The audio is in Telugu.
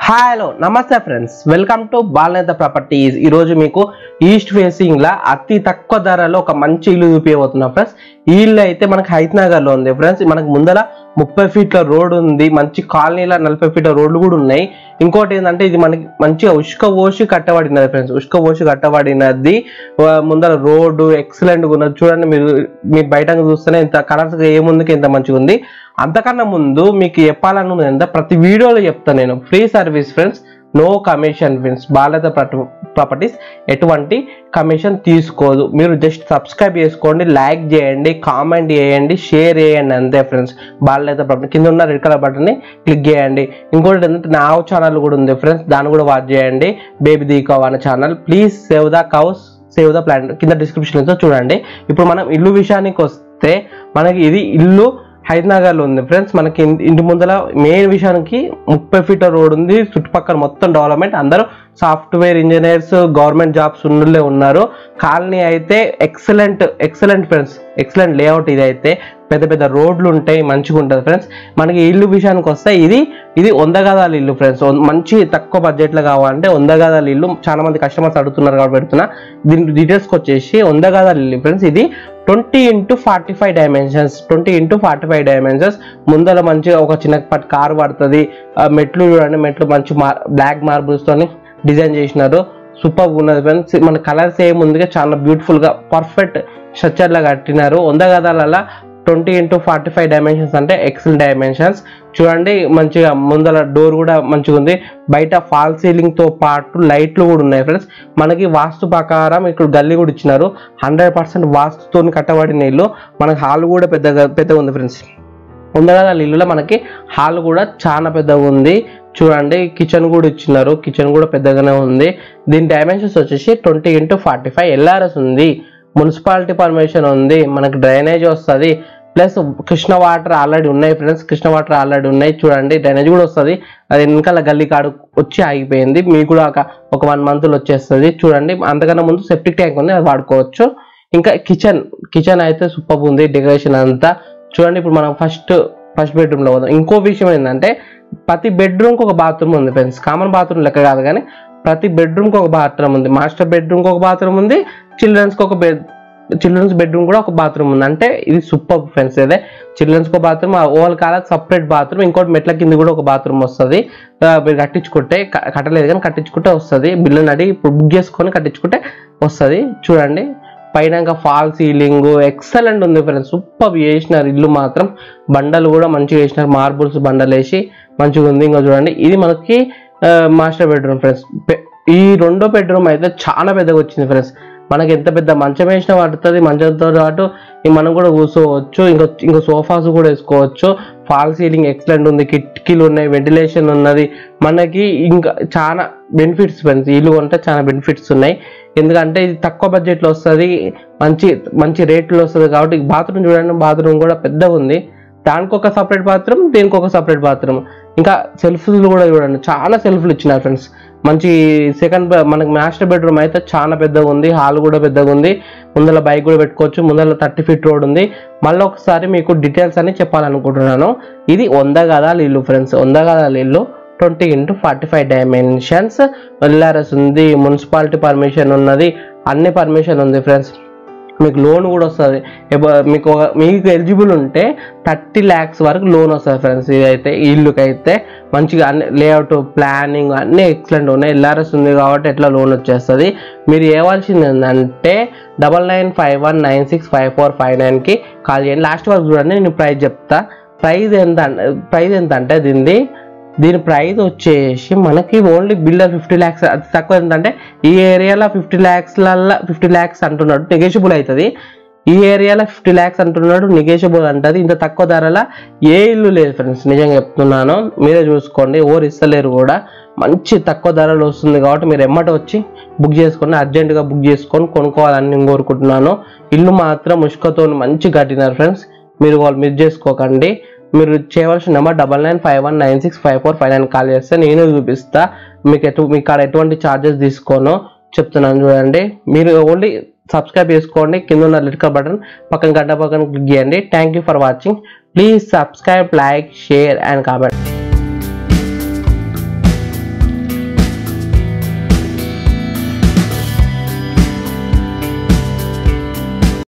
hi hello namaste friends welcome to బాలనేత ప్రాపర్టీస్ ఈరోజు మీకు ఈస్ట్ ఫేసింగ్ లా అతి తక్కువ ధరలో ఒక మంచి ఇల్లు చూపించబోతున్నా ఫ్రెండ్స్ ఈ ఇల్లు అయితే మనకి హైత్నగర్ లో ఉంది ఫ్రెండ్స్ మనకి ముందర ముప్పై ఫీట్ల రోడ్ ఉంది మంచి కాలనీల నలభై ఫీట్ల రోడ్లు కూడా ఉన్నాయి ఇంకోటి ఏంటంటే ఇది మనకి మంచిగా ఉష్క ఓసి కట్టబడినది ఫ్రెండ్స్ ఉష్క ఓసి కట్టబడినది ఆ, ముందర రోడ్డు ఎక్సలెంట్ ఉన్నది చూడండి మీరు మీరు బయట చూస్తేనే ఇంత కలర్స్ ఏముందుకు ఇంత మంచిగా ఉంది అంతకన్నా ముందు మీకు చెప్పాలనున్నది ఎంత ప్రతి వీడియోలో చెప్తాను నేను free service friends no commission friends బాలత ప్రాపర్టీస్ ఎటువంటి కమిషన్ తీసుకోదు మీరు జస్ట్ సబ్స్క్రైబ్ చేసుకోండి లైక్ చేయండి కామెంట్ చేయండి షేర్ చేయండి అంతే ఫ్రెండ్స్ బాలత ప్రాపర్టీ కింద ఉన్న రెడ్ కలర్ బటన్ని క్లిక్ చేయండి ఇంకోటి ఏంటంటే నా ఛానల్ కూడా ఉంది ఫ్రెండ్స్ దాన్ని కూడా వాచ్ చేయండి బేబీ దీకవ్ అనే channel please save the cows save the plan కింద డిస్క్రిప్షన్ చూడండి ఇప్పుడు మనం ఇల్లు విషయానికి వస్తే మనకి ఇది ఇల్లు హైదరాబాద్లో ఉంది ఫ్రెండ్స్ మనకి ఇన్- ఇంటి ముందర మెయిన్ విషయానికి ముప్పై ఫీట్ల రోడ్ ఉంది చుట్టుపక్కల మొత్తం డెవలప్మెంట్ అందరూ సాఫ్ట్వేర్ ఇంజనీర్స్ గవర్నమెంట్ జాబ్స్ ఉన్నోళ్ళే ఉన్నారు కాలనీ అయితే excellent excellent friends excellent layout ఇది అయితే పెద్ద పెద్ద రోడ్లు ఉంటాయి మంచిగా ఉంటుంది ఫ్రెండ్స్ మనకి ఈ ఇల్లు విషయానికి వస్తే ఇది ఇది వంద గదాల ఇల్లు ఫ్రెండ్స్ మంచి తక్కువ బడ్జెట్లో కావాలంటే వంద గదాల ఇల్లు చాలా మంది కస్టమర్స్ అడుగుతున్నారు కాబట్టి పెడుతున్నా దీని డీటెయిల్స్కి వచ్చేసి వంద గదాల ఇల్లు ఫ్రెండ్స్ ఇది twenty into forty five dimensions twenty into forty five dimensions ముందర మంచిగా ఒక చిన్న పట్ కార్ పడుతుంది ఆ మెట్లు చూడండి మెట్లు మంచి మార్ బ్లాక్ మార్బుల్స్తోని డిజైన్ చేసినారు సూపర్ ఉన్నది ఫ్రెండ్స్ మన కలర్స్ ఏముందిగా చాలా beautiful గా పర్ఫెక్ట్ స్ట్రక్చర్లా కట్టినారు వంద గదాల twenty into forty five dimensions అంటే ఎక్సెల్ డైమెన్షన్స్ చూడండి మంచిగా ముందర డోర్ కూడా మంచిగా ఉంది బయట ఫాల్ సీలింగ్ తో పాటు లైట్లు కూడా ఉన్నాయి ఫ్రెండ్స్ మనకి వాస్తు ప్రకారం ఇక్కడ గల్లీ కూడా ఇచ్చినారు హండ్రెడ్ పర్సెంట్ వాస్తుతో కట్టబడిన ఇల్లు మనకి హాల్ కూడా పెద్దగా పెద్దగా ఉంది ఫ్రెండ్స్ ఉండగల ఇల్లులో మనకి హాల్ కూడా చాలా పెద్దగా ఉంది చూడండి కిచెన్ కూడా ఇచ్చినారు కిచెన్ కూడా పెద్దగానే ఉంది దీని డైమెన్షన్స్ వచ్చేసి twenty into forty five LRS ఉంది మున్సిపాలిటీ పర్మిషన్ ఉంది మనకి డ్రైనేజ్ వస్తుంది ప్లస్ కృష్ణ వాటర్ ఆల్రెడీ ఉన్నాయి ఫ్రెండ్స్ కృష్ణ వాటర్ ఆల్రెడీ ఉన్నాయి చూడండి డ్రైనేజ్ కూడా వస్తుంది అది వెనకాల గల్లీ కాడు వచ్చి ఆగిపోయింది మీకు కూడా ఒక ఒక వన్ మంత్లో వచ్చేస్తుంది చూడండి అంతకన్నా ముందు సెప్టిక్ ట్యాంక్ ఉంది అది వాడుకోవచ్చు ఇంకా కిచెన్ కిచెన్ అయితే సూపర్ ఉంది డెకరేషన్ అంతా చూడండి ఇప్పుడు మనం ఫస్ట్ ఫస్ట్ బెడ్రూమ్ లో పోదాం ఇంకో విషయం ఏంటంటే ప్రతి బెడ్రూమ్ కి ఒక బాత్రూమ్ ఉంది ఫ్రెండ్స్ కామన్ బాత్రూమ్ లెక్క కాదు కానీ ప్రతి బెడ్రూమ్ కి ఒక బాత్రూమ్ ఉంది మాస్టర్ బెడ్రూమ్ కి ఒక బాత్రూమ్ ఉంది చిల్డ్రన్స్ కి ఒక బెడ్ చిల్డ్రన్స్ బెడ్రూమ్ కూడా ఒక బాత్రూమ్ ఉంది అంటే ఇది సూపర్ ఫ్రెండ్స్ ఇదే చిల్డ్రన్స్ కి బాత్రూమ్ ఓవల్ కాలకు సపరేట్ బాత్రూమ్ ఇంకోటి మెట్ల కింద కూడా ఒక బాత్రూమ్ వస్తుంది ఆ, మీరు కట్టించుకుంటే క- కట్టలేదు కానీ కట్టించుకుంటే వస్తుంది బిల్లుని అడిగి ఇప్పుడు బుక్ చేసుకొని కట్టించుకుంటే వస్తుంది చూడండి పైన ఫాల్ సీలింగ్ ఎక్సలెంట్ ఉంది ఫ్రెండ్స్ సూపర్ చేసినారు ఇల్లు మాత్రం బండలు కూడా మంచిగా వేసినారు మార్బుల్స్ బండలు వేసి మంచిగా ఉంది ఇంకా చూడండి ఇది మనకి మాస్టర్ బెడ్రూమ్ ఫ్రెండ్స్ ఈ రెండో బెడ్రూమ్ అయితే చాలా పెద్దగా వచ్చింది ఫ్రెండ్స్ మనకి ఎంత పెద్ద మంచం వేసినా పడుతుంది మంచంతో పాటు ఈ మనం కూడా కూర్చోవచ్చు ఇంకా ఇంకా సోఫాస్ కూడా వేసుకోవచ్చు ఫాల్ సీలింగ్ ఎక్సలెంట్ ఉంది కిటికీలు ఉన్నాయి వెంటిలేషన్ ఉన్నది మనకి ఇంకా చాలా బెనిఫిట్స్ ఫ్రెండ్స్ ఇల్లు కొంటే చాలా బెనిఫిట్స్ ఉన్నాయి ఎందుకంటే ఇది తక్కువ బడ్జెట్లో వస్తుంది మంచి మంచి రేట్లో వస్తుంది కాబట్టి బాత్రూమ్ చూడండి బాత్రూమ్ కూడా పెద్దగా ఉంది దానికి ఒక సపరేట్ బాత్రూమ్ దీనికి ఒక సపరేట్ బాత్రూమ్ ఇంకా సెల్ఫ్లు కూడా చూడండి చాలా సెల్ఫ్లు ఇచ్చినారు ఫ్రెండ్స్ మంచి సెకండ్ మనకి మాస్టర్ బెడ్రూమ్ అయితే చాలా పెద్దగా ఉంది హాల్ కూడా పెద్దగా ఉంది ముందర బైక్ కూడా పెట్టుకోవచ్చు ముందర థర్టీ ఫీట్ రోడ్ ఉంది మళ్ళీ ఒకసారి మీకు డీటెయిల్స్ అని చెప్పాలనుకుంటున్నాను ఇది వంద గదాల ఇల్లు ఫ్రెండ్స్ వంద గదాల ఇల్లు twenty into forty five dimensions LRS ఉంది మున్సిపాలిటీ పర్మిషన్ ఉన్నది అన్ని పర్మిషన్ ఉంది ఫ్రెండ్స్ మీకు లోన్ కూడా వస్తుంది మీకు ఒక- మీకు ఎలిజిబుల్ ఉంటే థర్టీ ల్యాక్స్ వరకు లోన్ వస్తుంది ఫ్రెండ్స్ ఇదైతే ఈ ఇల్లుకి అయితే మంచిగా అన్ని లేఅవుట్ ప్లానింగ్ అన్నీ ఎక్సలెంట్ ఉన్నాయి ఎల్ఆర్ఎస్ ఉంది కాబట్టి ఎట్లా లోన్ వచ్చేస్తుంది మీరు ఏవాల్సింది ఏంటంటే double nine five one nine six five four five నైన్కి కాల్ చేయండి లాస్ట్ వరకు చూడండి నేను ప్రైస్ చెప్తా ప్రైస్ ఎంత ప్రైస్ ఎంత అంటే దీనిది దీని ప్రైస్ వచ్చేసి మనకి ఓన్లీ బిల్డర్ ఫిఫ్టీ ల్యాక్స్ అది తక్కువ ఏంటంటే ఈ ఏరియాలో ఫిఫ్టీ ల్యాక్స్లల్లో ఫిఫ్టీ ల్యాక్స్ అంటున్నాడు నెగోషియబుల్ అవుతుంది ఈ ఏరియాలో ఫిఫ్టీ ల్యాక్స్ అంటున్నాడు నెగోషియబుల్ అంటది ఇంత తక్కువ ధరల ఏ ఇల్లు లేదు ఫ్రెండ్స్ నిజంగా చెప్తున్నాను మీరే చూసుకోండి ఎవరు ఇస్తలేరు కూడా మంచి తక్కువ ధరలు వస్తుంది కాబట్టి మీరు ఎమ్మట వచ్చి బుక్ చేసుకోండి అర్జెంటుగా బుక్ చేసుకొని కొనుక్కోవాలని నేను కోరుకుంటున్నాను ఇల్లు మాత్రం ముష్కతో మంచి కట్టినారు ఫ్రెండ్స్ మీరు వాళ్ళు మిస్ చేసుకోకండి మీరు చేయవలసిన number double nine five one nine six five four five nine call చేస్తే నేను చూపిస్తా మీకు ఎటు మీ కాడ ఎటువంటి ఛార్జెస్ తీసుకోను చెప్తున్నాను చూడండి మీరు ఓన్లీ సబ్స్క్రైబ్ చేసుకోండి కింద ఉన్న లిటికల్ బటన్ పక్కన గంట పక్కన క్లిక్ చేయండి thank you for watching please subscribe like share and comment